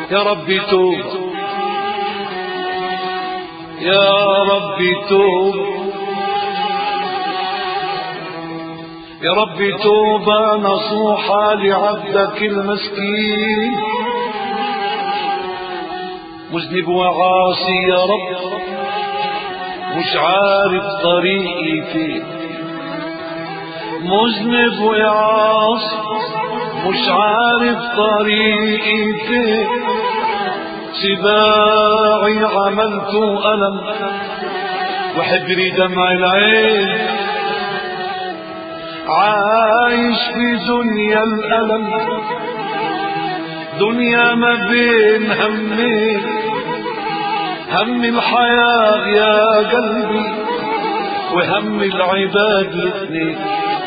يا ربي توب يا ربي توب يا ربي توبة نصوحة لعبدك المسكين مذنب وعاصي يا رب مش عارف طريقي فين مذنب وعاصي مش عارف طريقي فين سباعي عملت ألم وحبري دمع العين عايش في دنيا الألم دنيا ما بين همين هم الحياة يا قلبي وهم العباد الاثنين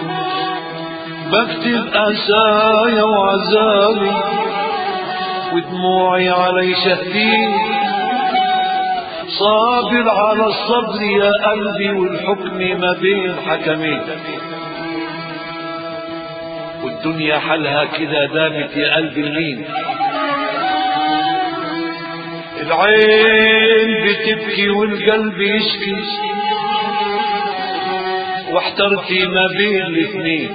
بكتب أسايا وعزالي ودموعي علي شهدين صابر على الصبر يا قلبي والحكم ما بين حكمين والدنيا حالها كذا دامت يا قلبي المين العين بتبكي والقلب يشكي واحترتي ما بين الاثنين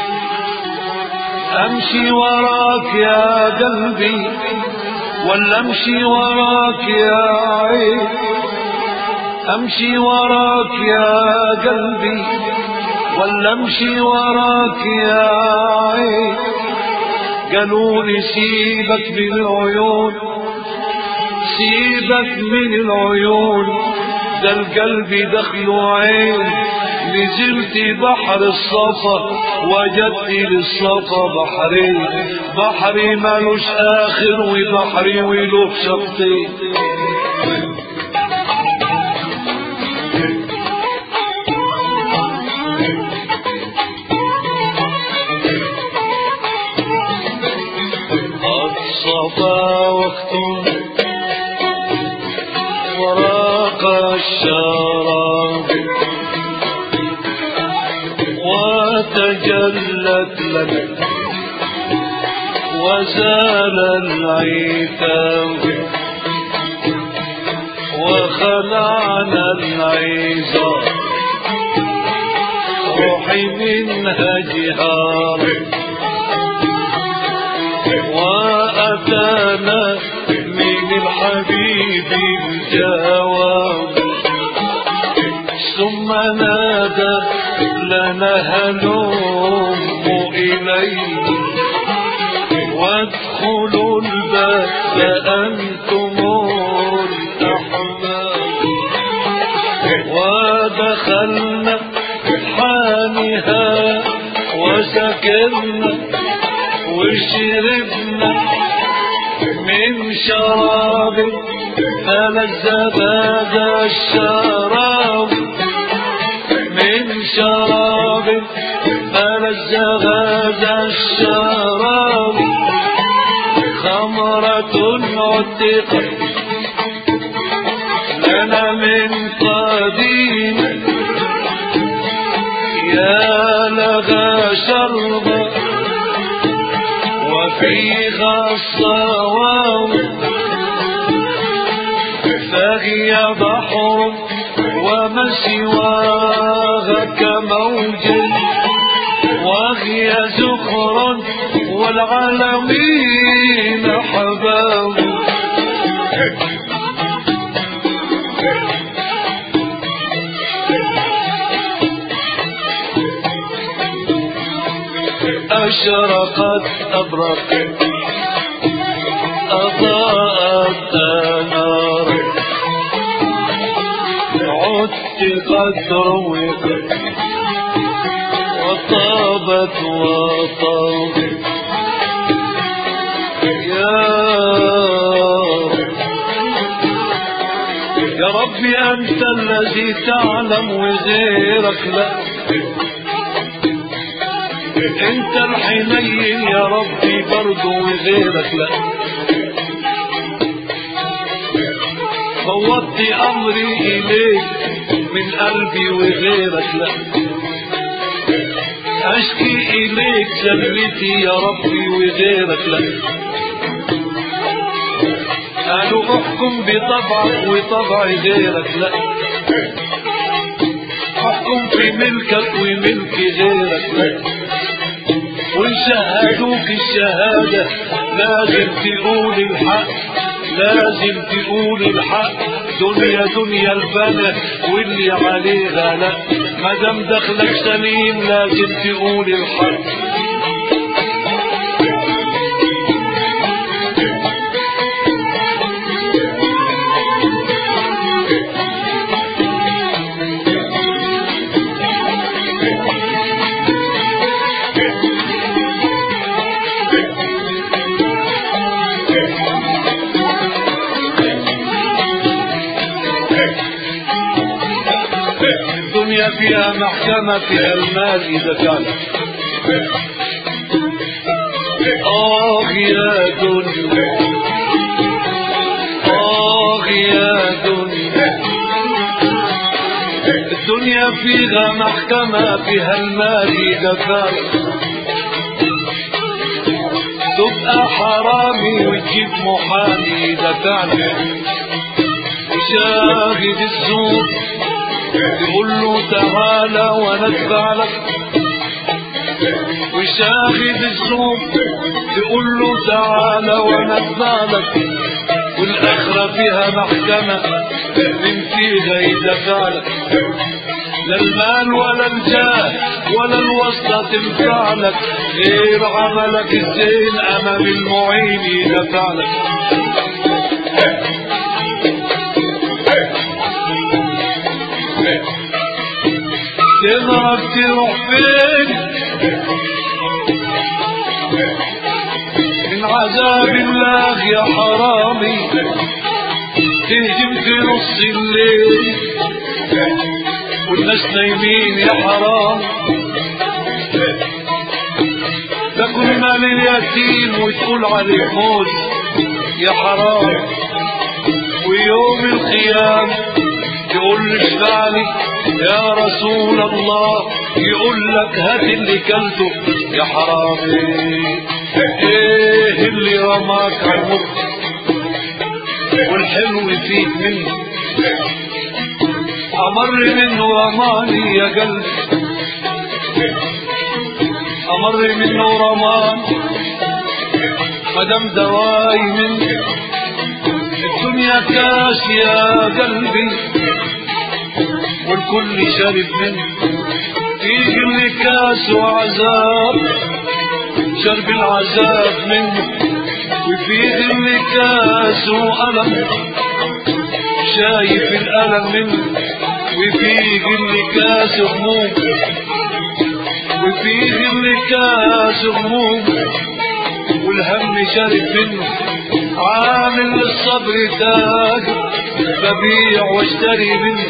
امشي وراك يا قلبي ولا امشي وراك يا عين امشي وراك يا قلبي ولا امشي وراك يا عين قالوا لي سيبك من العيون سيبك من العيون ده القلب دخله عين نزلت بحر الصفا وجدت للصفا بحرين بحري مالوش اخر وبحري وله شطين الصفا وقت وراق الشراب وتجلت لك وزال العتاب وخلعنا العظام روحي منها جهار وأتانا من الحبيب الجواب ثم نادى لنا هلم إليه وادخلوا الباب أنتم الأحباب ودخلنا حانها وسكرنا وشربنا من شراب فلذ هذا الشراب من شراب فلذ هذا الشراب خمرة عتقت لنا من قديم يا لها شربا وفيها الصواب فهي بحر وما سواها كموج وهي زخر والعالمين حباب أشرقت أبرقت أضاءت نار عدت قد روقت وطابت وطابت يا رب يا ربي أنت الذي تعلم وغيرك لا انت الحنين يا ربي برضو وغيرك لا فوضت امري اليك من قلبي وغيرك لا اشكي اليك ذنبتي يا ربي وغيرك لا قالوا احكم بطبعك وطبع غيرك لا احكم في ملكك وملك غيرك لا وان شهدوك الشهادة لازم تقول الحق لازم تقول الحق دنيا دنيا البنا واللي عليها لا مادام دخلك سليم لازم تقول الحق الدنيا فيها محكمة فيها المال إذا كان آه يا دنيا آه يا دنيا الدنيا فيها محكمة فيها المال إذا كان تبقى حرامي وتجيب محامي إذا كان شاهد الزور يقول له تعالى وندفع لك وشاهد الزور يقول له تعالى وندفع لك والآخرة فيها محكمة من فيها يدفع لك لا المال ولا الجاه ولا الوصلة تنفع لك غير عملك الزين أمام المعين يدفع لك تضرب تروح فين من عذاب الله يا حرامي تهجم في نص الليل والناس نايمين يا حرام تاكل مال اليتيم وتقول عليه موت يا حرام ويوم القيامة يقول لي اشفعني يا رسول الله يقول لك هات اللي كلته يا حرامي ايه اللي رماك على المر والحلو فيك منه امر منه رماني يا قلبي امر منه رمان مدام دواي منه الدنيا كاس يا قلبي والكل شرب منه فيه اللي كاس وعذاب شرب العذاب منه وفيه اللي كاس وألم شايف الألم منه وفيه اللي كاس هموم وفيه اللي كاس هموم والهم شرب منه عامل للصبر تاج ببيع واشتري منه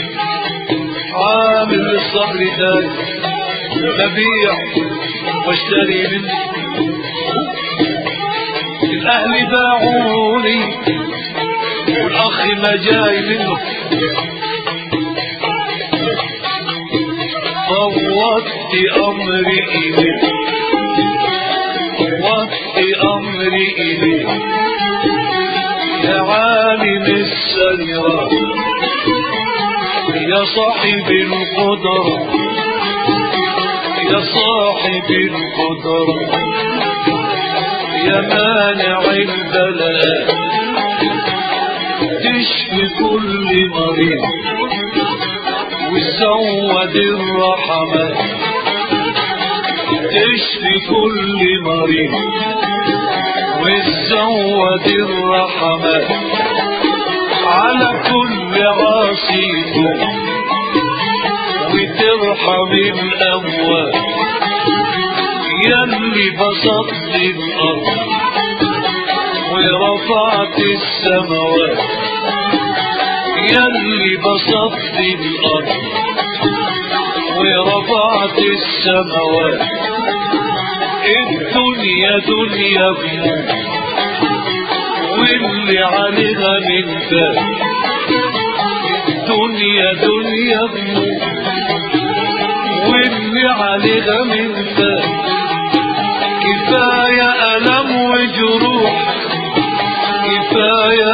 عامل للصبر تاج ببيع واشتري منه الاهل باعوني والاخ ما جاي منه فوضت امري اليه فوضت امري اليه يا عالم السيرة يا صاحب القدرة يا صاحب القدرة يا مانع البلاء تشفي كل مريض وتزود الرحمات تشفي كل مريض وتزود الرحمات على كل عاصيكم وترحم الأموات يلي بسطت الأرض ورفعت السماوات يلي بسطت الأرض ورفعت السماوات الدنيا دنيا بيوت واللي عليها من فات دنيا دنيا بيوت واللي عليها من فات كفاية ألم وجروح كفاية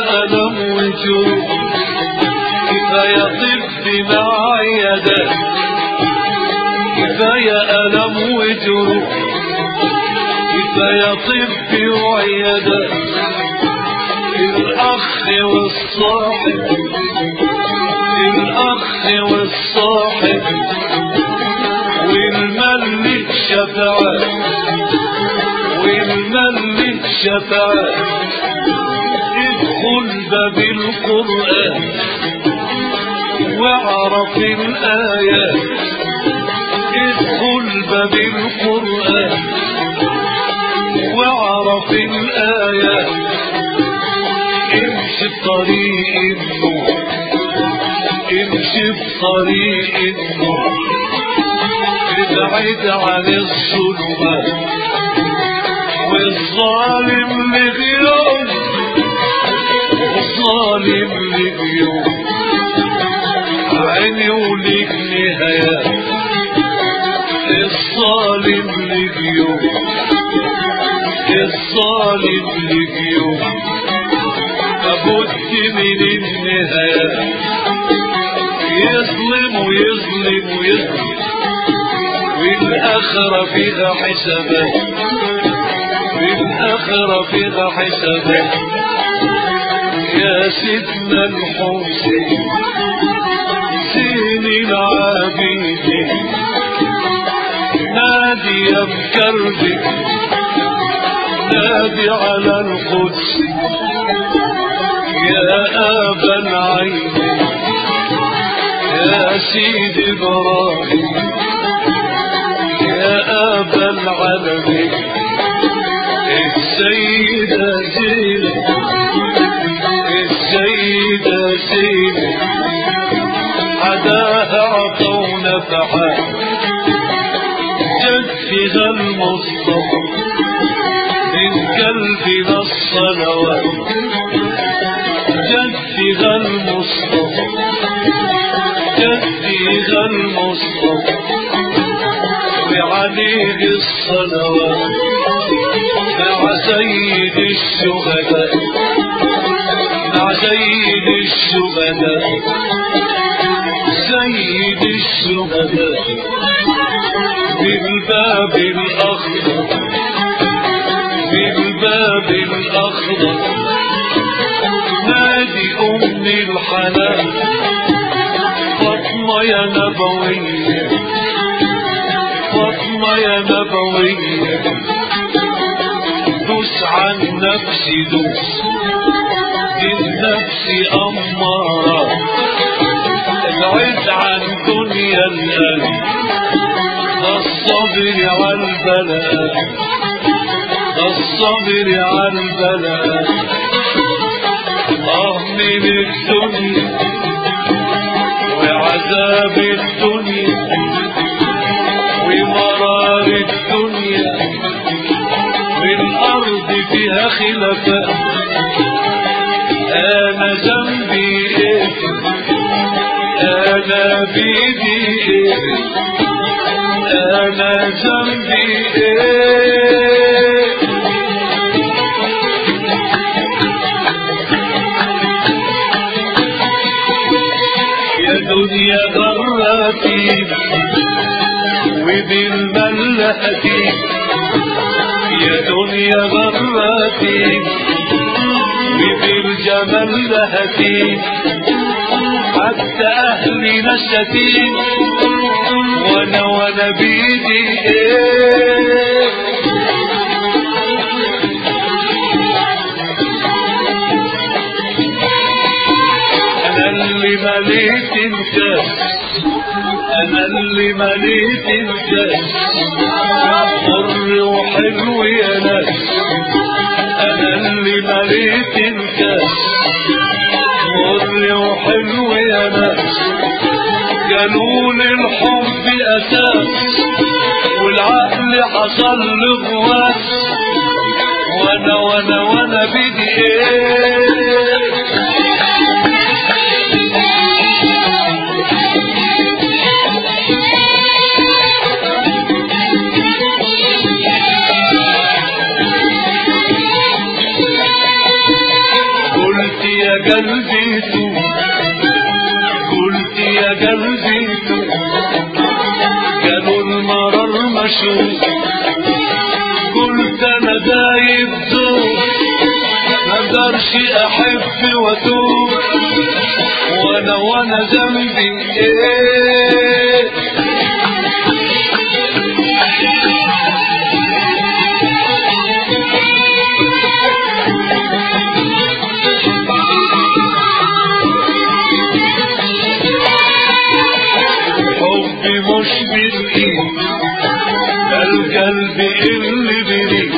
كفاية ألم وجروح كفاية طب وعيادات الأخ والصاحب الأخ والصاحب والمل شفاعات والمل شفاعات ادخل باب القرآن واعرف الآيات ادخل باب القرآن واعرف الآيات امشي بطريق النور امشي بطريق النور ابعد عن الظلمات والظالم لغيوم والظالم لغيوم عيني وليك نهايات الظالم لغيوم الظالم لغيوم لابد من النهاية يظلم ويظلم ويظلم والآخرة فيها حسابات والآخرة فيها حسابات يا سيدنا الحسين زين العابدين نادي يا مكربي نادي على القدس يا أبا العين يا سيد إبراهيم يا أبا العالمين السيدة زينب السيدة زينب حداها عطونا فحال جد فيها المصطفى من قلبنا الصلوات جد فيها المصطفى جد فيها المصطفى وعليه الصلوات مع سيد الشهداء مع سيد الشهداء سيد الشهداء بالباب الأخضر بالباب الأخضر نادي أم الحنان فاطمة يا نبوية فاطمة يا نبوية دوس عن نفسي دوس النفس أمارة ابعد عن دنيا القلب الصبر على البلاء الصبر على البلاء آه من الدنيا وعذاب الدنيا ومرار الدنيا والأرض فيها خلفاء أنا ذنبي إيه أنا بيدي إيه أنا ذنبي إيه يا دنيا غرتي وبالملهتي يا دنيا غرتي وبالجمال لهتي حتى أهلي نشتي وانا وانا بيدي ايه انا اللي مليت الكاس انا اللي مليت الكاس مر وحلو يا ناس انا اللي مليت الكاس مر وحلو يا ناس قالوا لي الحب اساس والعقل حصل له غواس وانا وانا وانا بدي ايه قلت يا قلبي تو قلت يا قلبي تو قالوا واشوف قلت انا دايب ذوق مقدرش احب واتوب وانا وانا ذنبي ايه حبي مش بالايد ده القلب اللي بريد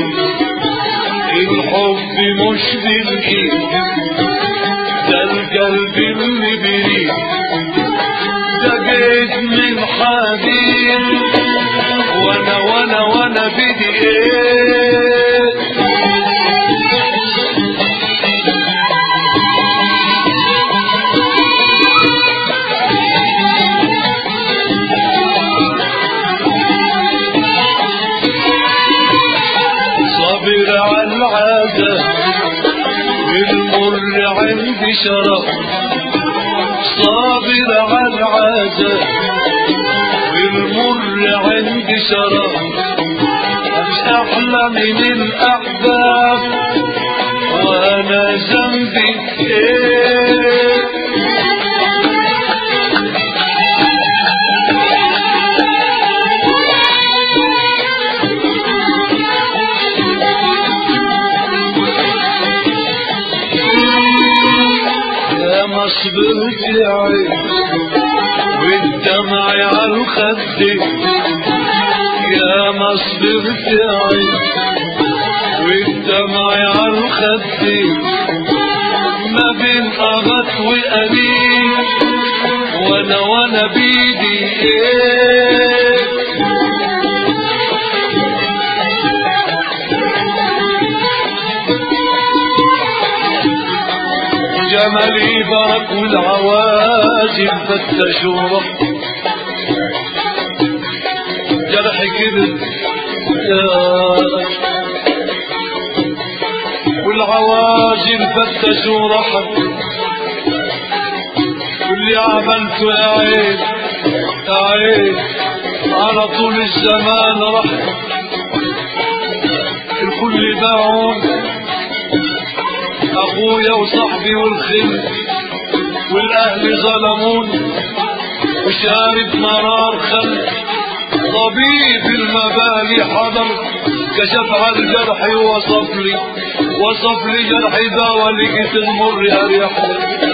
الحب مش بالايد ده القلب اللي بريد ده جيت من حديد وانا وانا وانا بدي ايه صابر على العادة والمر عندي شرف صابر على العادة والمر عندي شرف مش أحلى من الأحباب وأنا ذنبي إيه يا ما صبرت يا عين والدمع على الخد يا ما صبرت يا عين والدمع على الخد ما بين أغط وأنين وانا وانا بيدي ايه جمالي برك والعواجب فتشوا جرح كده يا والعواجب فتشوا رحم واللي عملته يا عين يا عين على طول الزمان راح الكل باعون اخويا وصاحبي والخل والاهل ظلمون وشارب مرار خل طبيب المبالي حضر كشف على الجرح ووصف لي وصف لي جرحي دواء لقيت المر اريح لي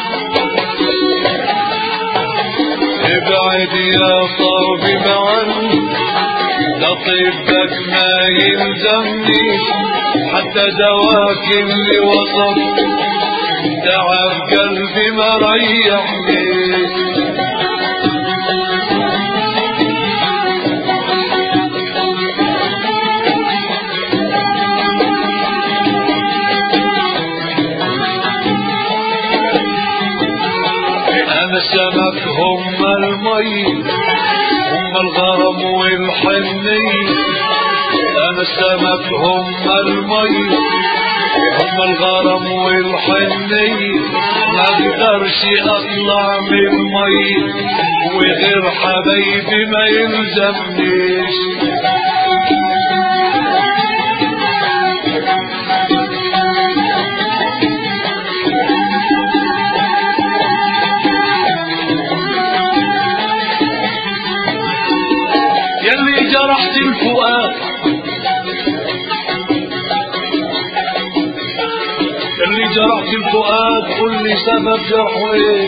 ابعد يا صاحبي معا ده طبك ما يلزمنيش حتى دواك اللي وصف تعب قلبي ما ريحنيش انا سمك هم المي هم الغرم والحني انا السمك هم المي هم الغرم والحني ما اقدرش اطلع من المي وغير حبايبي ما يلزمنيش يلي جرحت الفؤاد يلي جرحت الفؤاد قل لي سبب جرحه ايه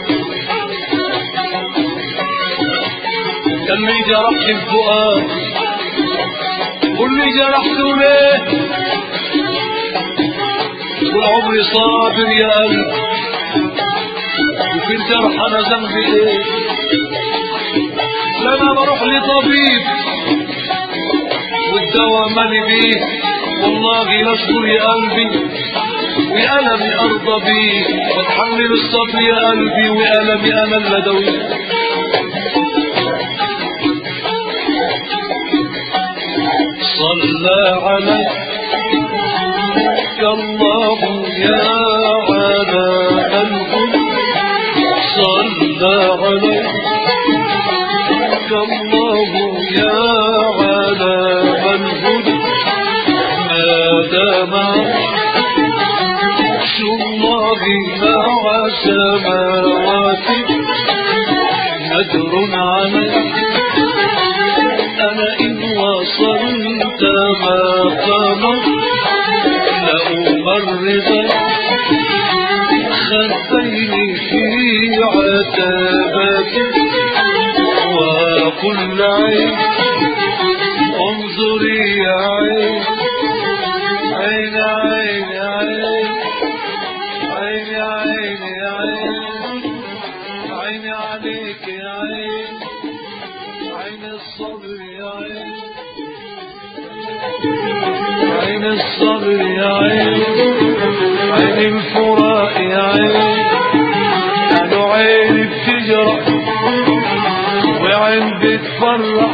يلي جرحت الفؤاد قل لي جرحته ليه والعمر صابر يا قلب وفي الجرح انا ذنبي ايه لما بروح لطبيب والدواء مالي بيه والله لاشكر يا قلبي وألمي أرضى بيه واتحمل الصبر يا قلبي وألمي أنا اللدوي صلى عليك الله يا على قلبي صلى عليك الله يا السماء عرش الله مع سماوات نذر علي أنا إن وصلت مقاما لأمرض خديني في عتابك وكل عين انظري يا عين عين عين عين عين يا عين عين عليك يا عين عين الصبر يا عين عين الصبر يا عين عين الفراق يا عين قالوا عين بتجرح وعين بتفرح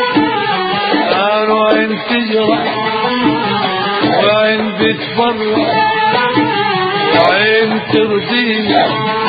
قالوا عين تجرح وعين بتفرح وعين ترضيني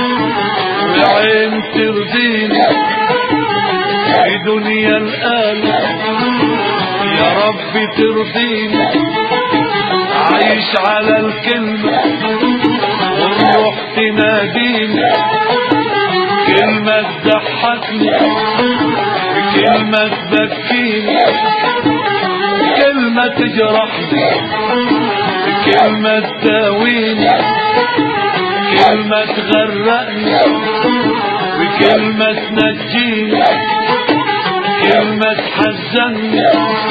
وعين ترضيني في دنيا الآلة يا رب ترضيني عايش على الكلمة والروح تناديني كلمة تضحكني كلمة تبكيني كلمة تجرحني كلمة تداويني كلمة تغرقني وكلمة تنجيني كلمة تحزني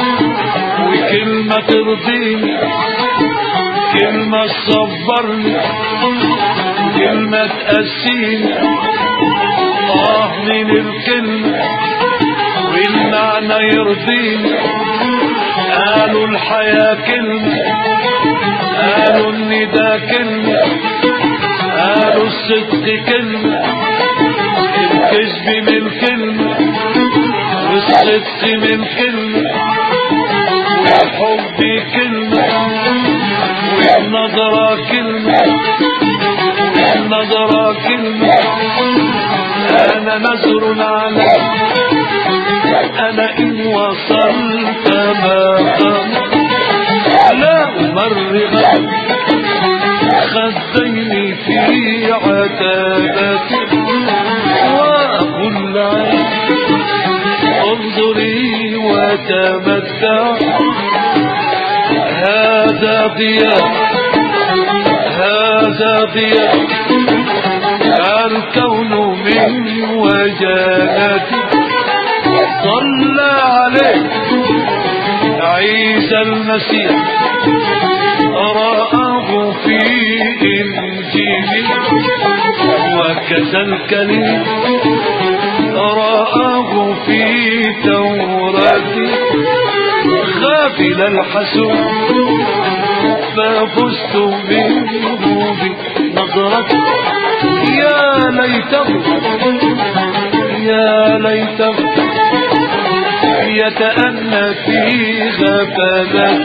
وكلمة ترضيني كلمة تصبرني كلمة تأسيني آه من الكلمة والمعنى يرضيني قالوا الحياة كلمة قالوا الندى كلمة قالوا الصدق كلمة الكذب من كلمة والصدق من كلمة والحب كلمة والنظرة كلمة والنظرة كلمة أنا نزر على أنا إن وصلت مقام لا أمرغ خديني في عتابك وأقول عين انظري وتمتع هذا ضياء هذا ضياء الكون من وجهتي صلى عليه عيسى المسيح رآه في إنجيل وكذا الكليم رآه في توراة غافل الحسود ففزت منه بنظرة يا ليته يا ليته يتأنى في غفلات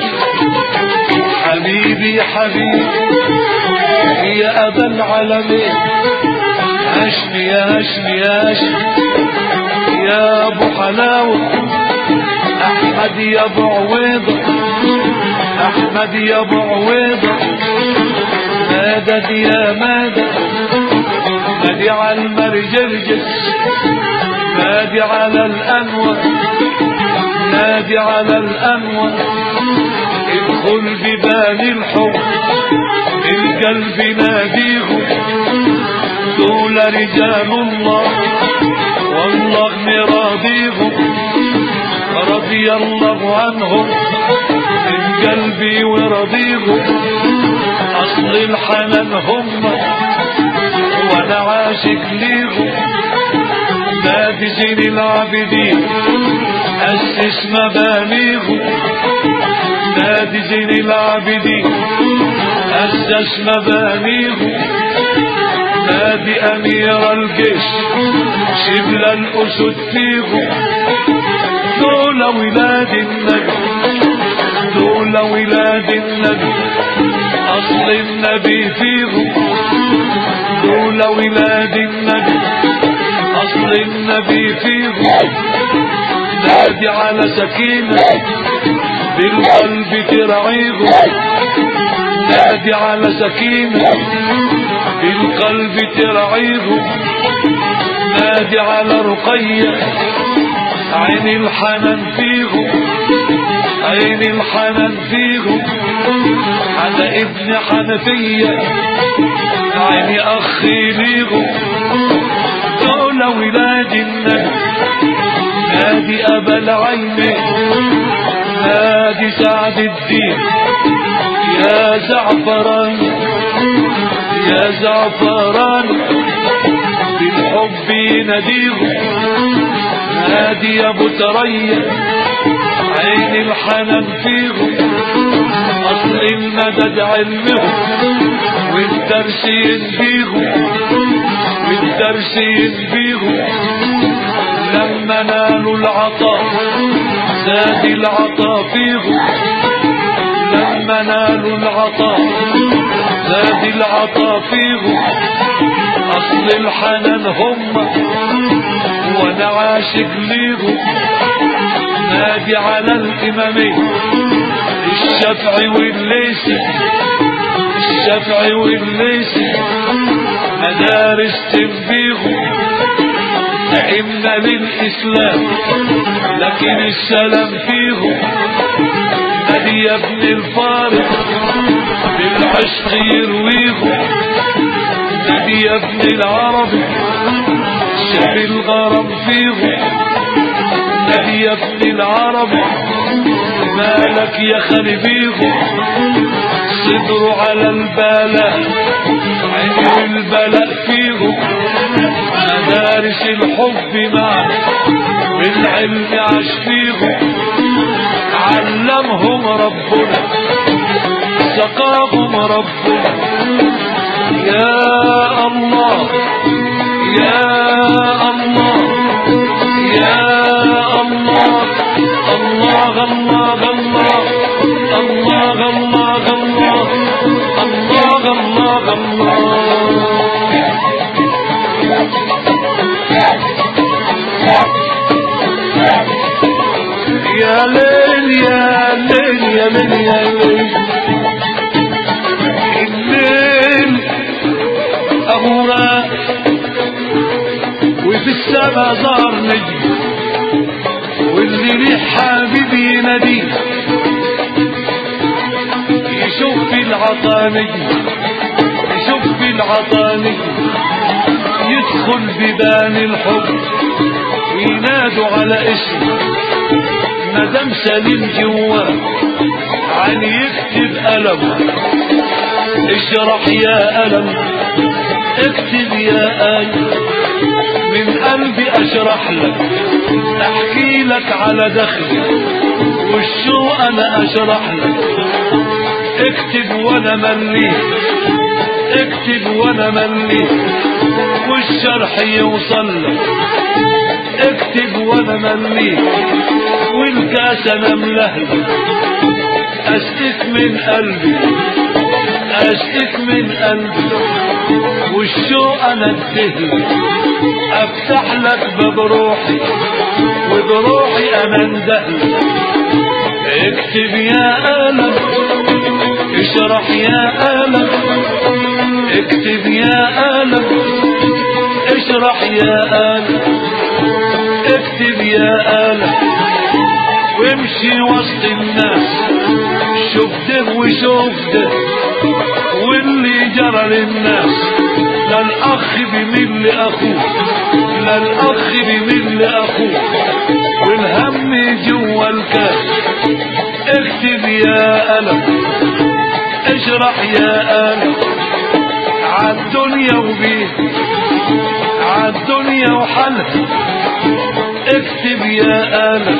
حبيبي حبيبي يا أبا العالمين هاشمي يا هاشمي يا هاشمي يا أبو حلاوة أحمد يا أبو عويضة أحمد يا أبو عويضة مدد يا مدد نادي على المرجرجس نادي على الأنور نادي على الأنور ادخل ببان الحب القلب ناديهم دول رجال الله والله مراضيهم رضي الله عنهم من قلبي ورضيهم اصل الحنان هم وانا عاشق ليهم نادي زين العابدين اسس مبانيهم نادي زين العابدين اسس مبانيهم نادي امير الجيش شبل الاسد فيهم دول ولاد النبي دول ولاد النبي اصل النبي فيهم دول ولاد النبي اصل النبي فيهم نادي على سكينة بالقلب ترعيهم نادي على سكينة في القلب ترعيهم نادي على رقية عين الحنان فيهم عين الحنان فيهم على ابن حنفية عيني أخي ليهم دول ولاد النبي نادي أبا العين نادي سعد الدين يا زعفران يا زعفران بالحب يناديهم نادي يا ابو تريا عين الحنان فيهم اصل المدد علمهم والدرس ينبيهم والدرس ينبيهم لما نالوا العطاء زاد العطاء فيهم لما نالوا العطاء زاد العطاء فيهم اصل الحنان هم وانا عاشق ليهم نادي على الامامين الشافعي والليسي الشافعي والليسي مدارس تنبيهم إما للإسلام لكن السلام فيهم نادي يا ابن الفارق بالعشق يرويهم نادي يا ابن العربي شاف الغرام فيهم نادي يا ابن العربي مالك يا خالي بيهم صدروا على البلاء عيني البلاء فيهم مدارس الحب معا بالعلم عاش فيهم علمهم ربنا سقاهم ربنا يا الله يا الله يا الله الله الله الله الله الله الله الله الله الله يا ليل يا ليل يا ليل يا ليل الليل أمورا وفي السما ظهر نجم واللي ليه حبيبي يناديه يشوف في العطا نجم يشوف في العطا نجم يدخل ببان الحب وينادوا على اسمه مدام سليم جواه عن يكتب ألم اشرح يا ألم اكتب يا ألم من قلبي اشرح لك احكي لك على دخلي والشوق انا اشرح لك اكتب وانا مليت اكتب وانا مليت والشرح يوصل لك اكتب وانا مليت والكاس انا ملهلك اشتك من قلبي اشتك من قلبي والشوق انا ادهلك افتح لك باب روحي وبروحي انا اندهلك اكتب يا قلم اشرح يا قلم اكتب يا قلم اشرح يا قلم اكتب يا قلم وامشي وسط الناس شوف ده وشوف ده واللي جرى للناس لا الاخ بيميل لاخوه لا الاخ بيميل لاخوه والهم جوا الكاس اكتب يا قلم اشرح يا قلم عالدنيا وبيه عالدنيا وحالها اكتب يا قلم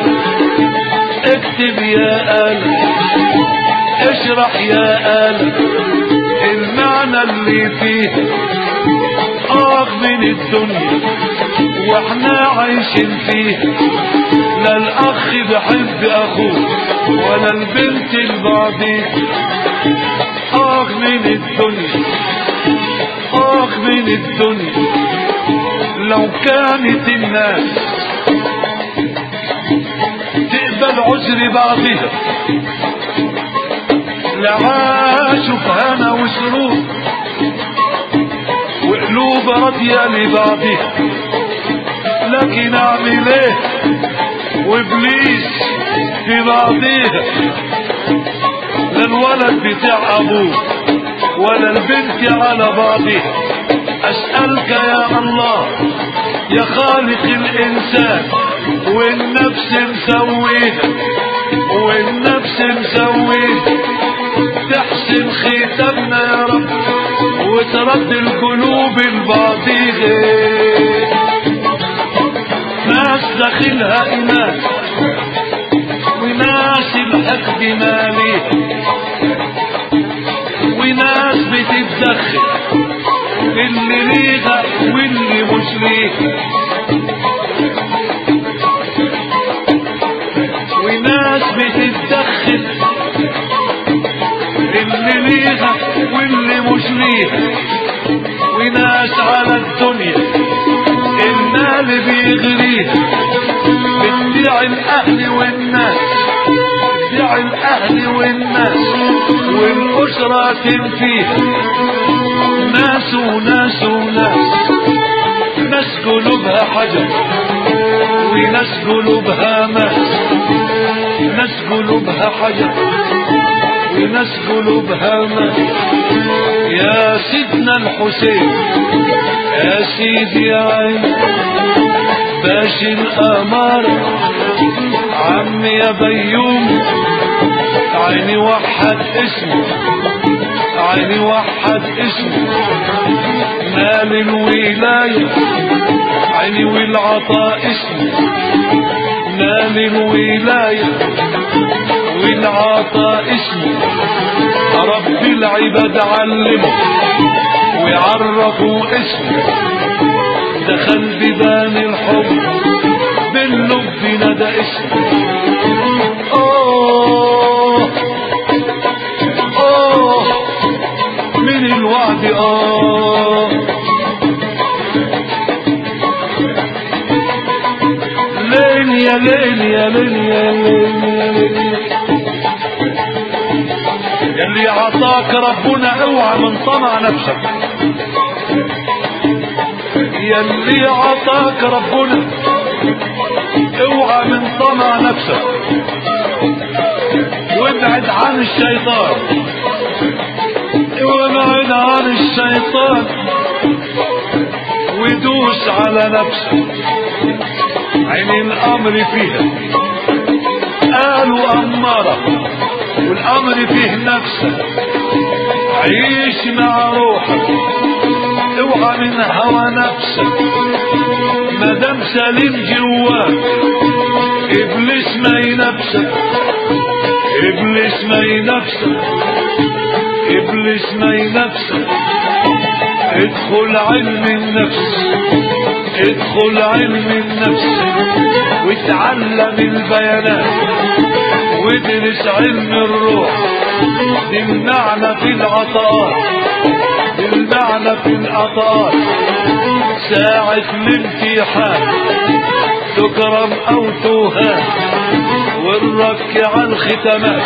اكتب يا قلم اشرح يا قلم المعنى اللي فيه اه من الدنيا واحنا عايشين فيه لا الاخ بحب اخوه ولا البنت البعضيه اه من الدنيا اه من الدنيا لو كانت الناس تقبل عذر بعضها لعاش اشوف هنا وسرور وقلوب راضية لبعضها لكن اعمل ايه وابليس في بعضها لا الولد بتاع ابوه ولا البنت على بعضها اسألك يا الله يا خالق الانسان والنفس مسويها والنفس مسويها تحسن ختامنا يا رب وترد القلوب البعضيها ناس داخلها ايمان وناس الحقد ماليه وناس بتتدخل اللي ليها واللي مش ليها وناس بتتدخل اللي ليها واللي مش ليها وناس على الدنيا المال بيغريها بتبيع الاهل والناس بتبيع الاهل والناس والاسره تنفيها ناس وناس وناس ناس قلوبها حجر وناس قلوبها ماس ناس قلوبها حجر وناس قلوبها ماس يا سيدنا الحسين يا سيدي يا عين باش الأمار عمي يا بيوم عيني وحد اسمه عيني وحد اسمه مال الولاية عيني والعطاء اسمه مال الولاية والعطاء اسمه رب العباد علمه ويعرفوا اسمه دخل ببان الحب باللب ندى اسمه اوه اوه من الوعد اه ليل يا ليل يا ليل يا ليل يا ليل اللي عطاك ربنا اوعى من طمع نفسك يلي عطاك ربنا اوعى من طمع نفسك وابعد عن الشيطان وابعد عن الشيطان ودوس على نفسك عين الامر فيها قالوا اماره والامر فيه نفسك عيش مع روحك اوعى من هوى نفسك مادام سليم جواك ابليس ما ينفسك ابليس ما ينفسك ابليس ما ينفسك ادخل علم النفس ادخل علم النفس وتعلم البيانات وادرس علم الروح دي المعنى في العطاءات دي المعنى في العطاءات ساعة الامتحان تكرم او توهان والرك على الختمات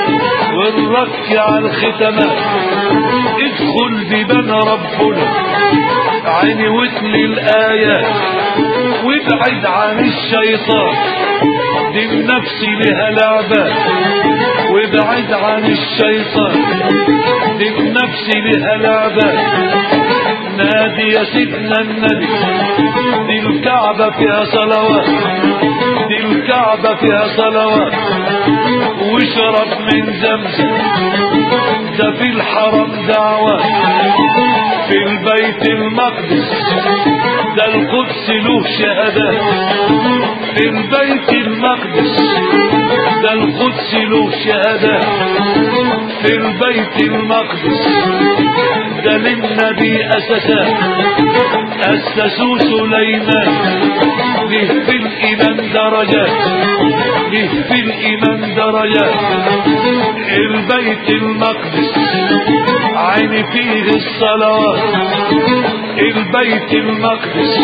والرك على الختمات ادخل ببان ربنا عيني واتلي الايات وابعد عن الشيطان دي النفس لها لعبات وابعد عن الشيطان دي النفس لها لعبات نادي يا سيدنا النبي دي الكعبة فيها صلوات دي الكعبة فيها صلوات واشرب من زمزم ده في الحرم دعوات في البيت المقدس ده القدس له شهادات في البيت المقدس ده القدس له شهادات في البيت المقدس ده للنبي أسسات أسسوا سليمان له في الإيمان درجات له في الإيمان درجات البيت المقدس عيني فيه الصلوات البيت المقدس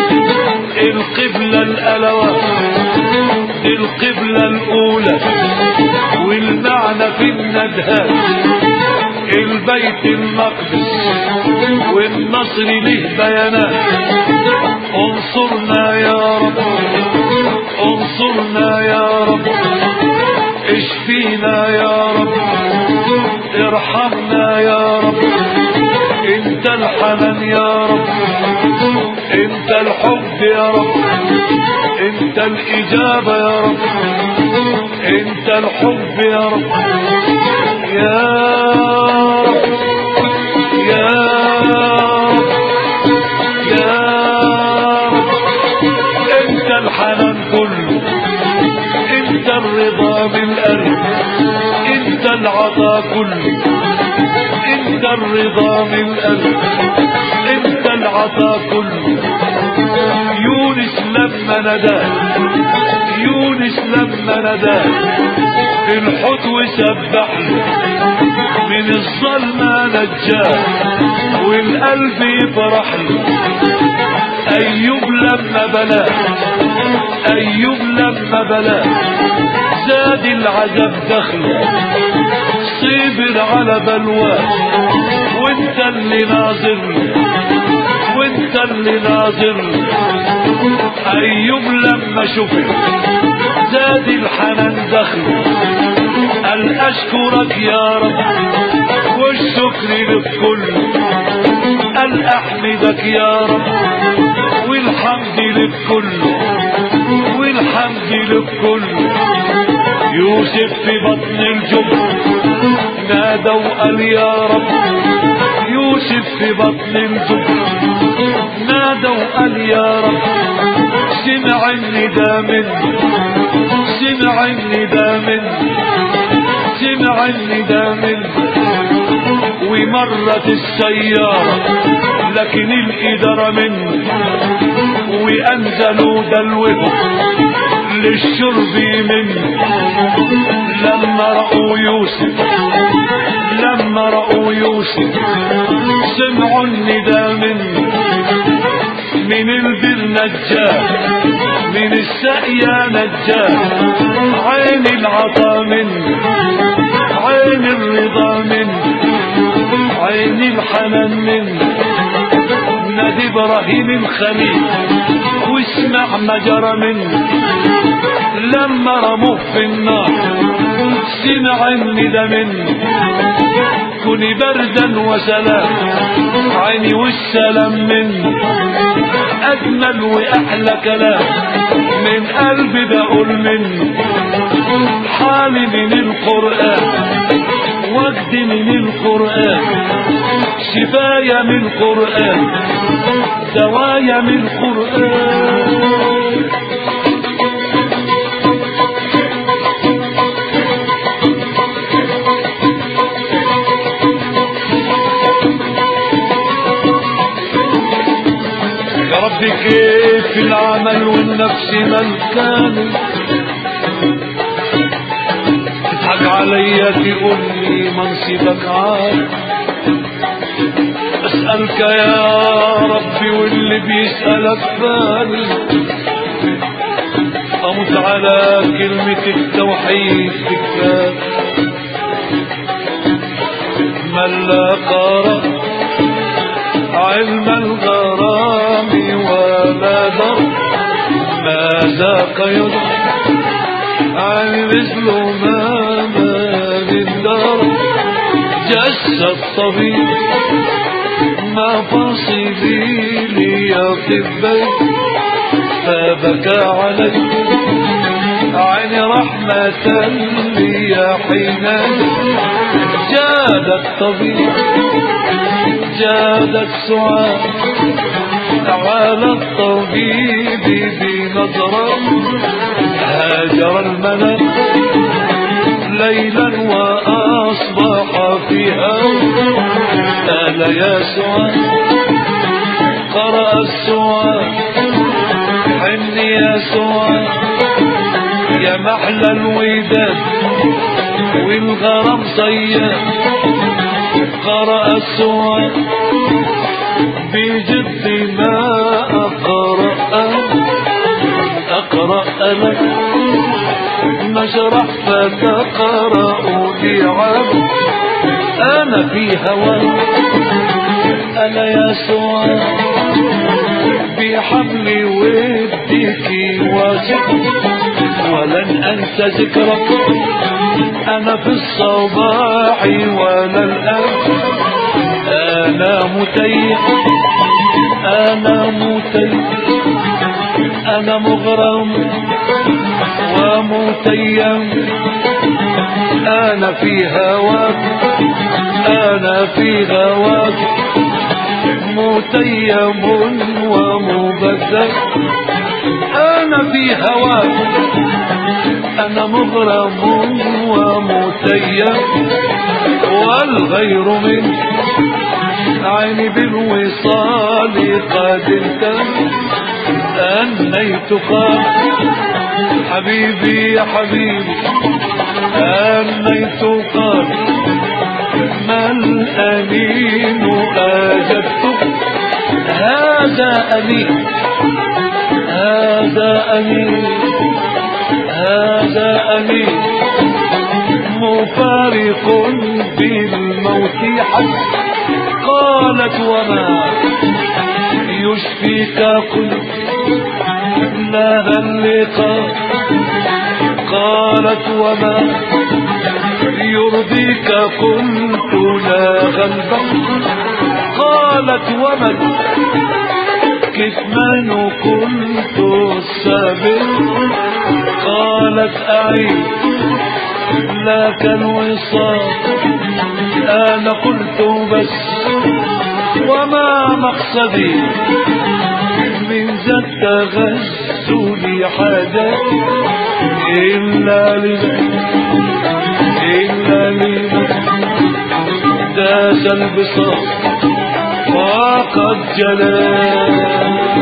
القبلة الألوات القبلة الأولى والمعنى في الندهات البيت المقدس والنصر له بيانات انصرنا يا رب انصرنا يا رب اشفينا يا رب ارحمنا يا رب انت الحنان يا رب انت الحب يا رب انت الاجابة يا رب انت الحب يا رب يا رب يا رب يا رب انت الحنان كله انت الرضا بالقلب انت العطاء كله انت الرضا بالقلب انت العطاء كله يونس لما نداه يونس لما نداه الحوت وسبح له من الظلمة نجاه والقلب يفرح له ايوب لما بلاه ايوب لما بلاه زاد العذاب دخله صبر على بلواه وانت اللي ناظر وانت اللي ناظر ايوب لما شفت زاد الحنان دخله قال اشكرك يا رب والشكر لك كله قال احمدك يا رب والحمد لك كله والحمد لك كله يوسف في بطن الجب نادى وقال يا رب يوسف في بطن الجب نادى وقال يا رب سمع النداء منه سمع النداء منه سمع النداء منه ومرت السيارة لكن الإدارة منه وأنزلوا دلوه للشرب منه لما رأوا يوسف لما رأوا يوسف سمعوا النداء منه من البر نجاه من السقيا نجاه عين العطا منه عين الرضا منه عين الحنان منه نادي ابراهيم الخليل واسمع ما جرى منه لما رموه في النار سمع الندى منه كوني بردا وسلام عيني والسلام منه اجمل واحلى كلام من قلبي بقول منه حالي من القران وجد من القران شفايا من القران دوايا من القران يا رب كيف العمل والنفس ملكان تضحك عليا تقول لي منصبك عال اسألك يا ربي واللي بيسألك بالي اموت على كلمة التوحيد بكفاك من لا قرأ علم الغرام ولا در ما ذاق يدر عن مثل ما من الدار جس الطبيب ما فصلي لي يا طبي فبكى علي عين رحمة لي يا حنان جاد الطبيب جاد السعاد على الطبيب بنظرة هاجر الملك ليلا وأصبح فيها قال يا سعاد قرأ السعاد حن يا سعاد يا محلى الوداد والغرام صياد قرأ السؤال بجد ما أقرأ أقرأ لك نشرح فتقرأ لي عبد أنا في هواك أنا يسوع بحبل ودك واثق ولن أنسى ذكرك أنا في الصباح ولا الآن أنا متيم أنا متيم أنا مغرم ومتيم أنا في هواك أنا في هواك متيم ومبدل أنا في هواك أنا مغرم ومتيم والغير من عيني بالوصال قد انتهى أنيت قال حبيبي يا حبيبي أنيت قال ما الأمين أجبت هذا أمين هذا أمين هذا أمين مفارق بالموت حتى قالت وما يشفيك قلت لها اللقاء قالت وما يرضيك قلت لا غلبا قالت ومن كتمان كنت السابق قالت أعيد لك الوصال أنا قلت بس وما مقصدي من ذا التغزل حاجة إلا لمن إلا لمن داس البساط وقد جلال